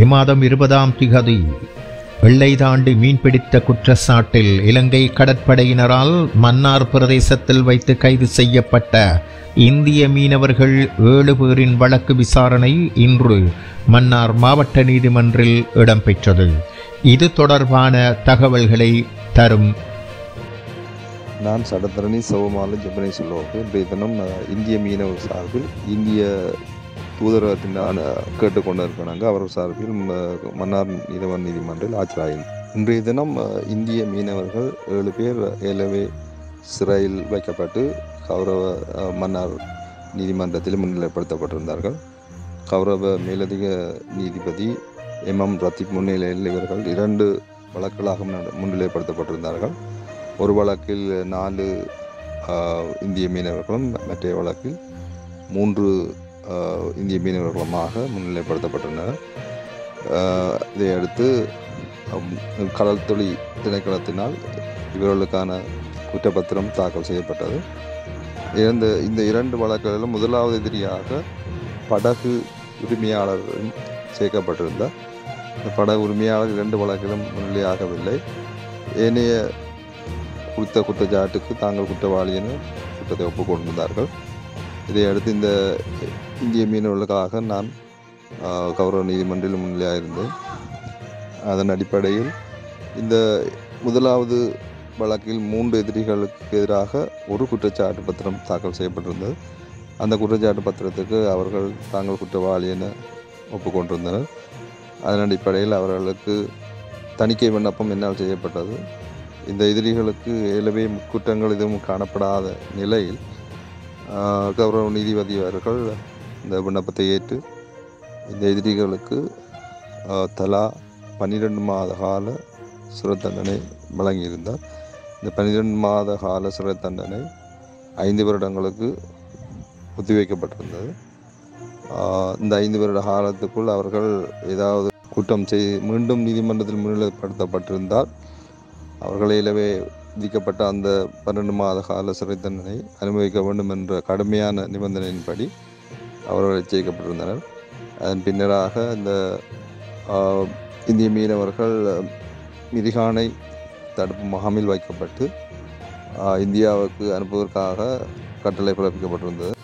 இம்மாதம் இருபதாம் திகதி எல்லை தாண்டி மீன்பிடித்த குற்றச்சாட்டில் இலங்கை கடற்படையினரால் மன்னார் பிரதேசத்தில் வைத்து கைது செய்யப்பட்ட இந்திய மீனவர்கள் ஏழு பேரின் வழக்கு விசாரணை இன்று மன்னார் மாவட்ட நீதிமன்றில் இடம்பெற்றது இது தொடர்பான தகவல்களை தரும் நான் சடத்தரணி சிவமாலை ஜெபனை சொல்லுவோம் இன்றைய தினம் அஹ், இந்திய மீனவர் சார்பில் இந்திய தூதரகத்தின் அஹ், கேட்டுக்கொண்டு இருக்கிறாங்க அவர் சார்பில் ம- மன்னார் நீதவான் நீதிமன்றில் ஆஜராயின் இன்றைய தினம் அஹ், இந்திய மீனவர்கள் ஏழு பேர் ஏலவே சிறையில் வைக்கப்பட்டு கௌரவ அஹ், மன்னார் நீதிமன்றத்தில் முன்னிலைப்படுத்தப்பட்டிருந்தார்கள் கௌரவ மேலதிக நீதிபதி எம் எம் ரத்திக் முன்னிலையில் இவர்கள் இரண்டு வழக்குகளாக முன்னிலை- முன்னிலைப்படுத்தப்பட்டிருந்தார்கள் ஒரு வழக்கில் நாலு ஆஹ், இந்திய மீனவர்களும் மற்ற வழக்கில் மூன்று ஆஹ், இந்திய மீனவர்களுமாக முன்னிலைப்படுத்தப்பட்டனர் ஆஹ், இதையடுத்து ஹம், கடல் தொழில் திணைக்களத்தினால் இவர்களுக்கான குற்றப்பத்திரம் தாக்கல் செய்யப்பட்டது இந்த இந்த இரண்டு வழக்குகளிலும் முதலாவது எதிரியாக படகு உரிமையாளரும் சேர்க்கப்பட்டிருந்தார் இந்த படகு உரிமையாளர் இரண்டு வழக்கிலும் முன்னிலையாகவில்லை ஏனைய குறித்த குற்றச்சாட்டுக்கு தாங்கள் குற்றவாளி என குற்றத்தை ஒப்புக்கொண்டிருந்தார்கள் இதையடுத்து இந்த இந்திய மீனவர்களுக்காக நான் ஆஹ், கௌரவ நீதிமன்றில் முன்னிலையாக இருந்தேன் அதன் அடிப்படையில் இந்த முதலாவது வழக்கில் மூன்று எதிரிகளுக்கு எதிராக ஒரு குற்றச்சாட்டு பத்திரம் தாக்கல் செய்யப்பட்டிருந்தது அந்த குற்றச்சாட்டு பத்திரத்துக்கு அவர்கள் தாங்கள் குற்றவாளி என ஒப்புக்கொண்டிருந்தனர் அதன் அடிப்படையில் அவர்களுக்கு தணிக்கை விண்ணப்பம் என்னால் செய்யப்பட்டது இந்த எதிரிகளுக்கு ஏலவே முற்குற்றங்கள் எதுவும் காணப்படாத நிலையில் ஆஹ், கௌரவ நீதிபதி அவர்கள் இந்த விண்ணப்பத்தை ஏற்று இந்த எதிரிகளுக்கு ஆஹ், தலா பன்னிரெண்டு மாத கால சிறை தண்டனை வழங்கியிருந்தார் இந்த பன்னிரெண்டு மாத கால சிறை தண்டனை ஐந்து வருடங்களுக்கு ஒத்திவைக்கப்பட்டிருந்தது ஆஹ், இந்த ஐந்து வருட காலத்துக்குள் அவர்கள் ஏதாவது குற்றம் செய் மீண்டும் நீதிமன்றத்தில் முன்னிலைப்படுத்தப்பட்டிருந்தால் அவர்களிலவே விதிக்கப்பட்ட அந்த பன்னெண்டு மாத கால சிறை தண்டனை அனுபவிக்க வேண்டும் என்ற கடுமையான நிபந்தனையின்படி அவர்கள் எச்சரிக்கப்பட்டிருந்தனர் அதன் பின்னராக இந்த ஆஹ், இந்திய மீனவர்கள் மிரிகானை தடுப்பு முகாமில் வைக்கப்பட்டு ஆஹ், இந்தியாவுக்கு அனுப்புவதற்காக கட்டளை பிறப்பிக்கப்பட்டிருந்தது